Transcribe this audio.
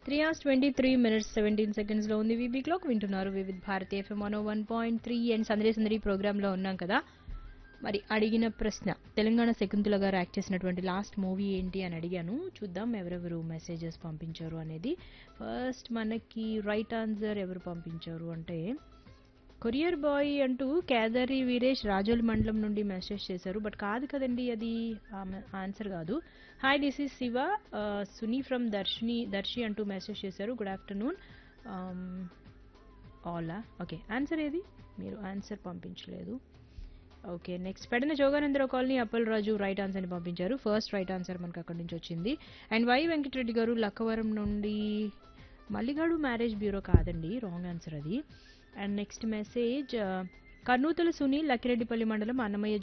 three hours twenty three minutes seventeen సెకండ్స్లో ఉంది V B clock వింటున్నారు Vividh Bharati F M one one point three and సందరి సందరి ప్రోగ్రాంలో ఉన్నాం కదా మరి అడిగిన ప్రశ్న తెలంగాణ శకుంతల గారు యాక్ట్ చేసినటువంటి లాస్ట్ మూవీ ఏంటి అని అడిగాను చూద్దాం ఎవరెవరు మెసేజెస్ పంపించారు అనేది ఫస్ట్ మనకి రైట్ ఆన్సర్ ఎవరు పంపించారు అంటే కొరియర్ బాయ్ అంటూ కేదారి వీరేష్ రాజోల్ మండలం నుండి మెసేజ్ చేశారు బట్ కాదు కదండి అది ఆన్సర్ కాదు hi this is Shiva Suni from Darshini Darsi అంటూ మెసేజ్ చేశారు గుడ్ ఆఫ్టర్నూన్ ఆలా ఓకే ఆన్సర్ ఏది మీరు ఆన్సర్ పంపించలేదు okay next Pedana Joganandarao colony Appal Raju right ఆన్సర్ని పంపించారు ఫస్ట్ రైట్ ఆన్సర్ మనకు అక్కడి నుంచి వచ్చింది అండ్ వై వెంకటరెడ్డి గారు లక్కవరం నుండి మల్లిగాడు మ్యారేజ్ బ్యూరో కాదండి రాంగ్ ఆన్సర్ అది అండ్ నెక్స్ట్ మెసేజ్ కర్నూతల సునీల్ లక్కిరెడ్డిపల్లి మండలం అన్నమయ్య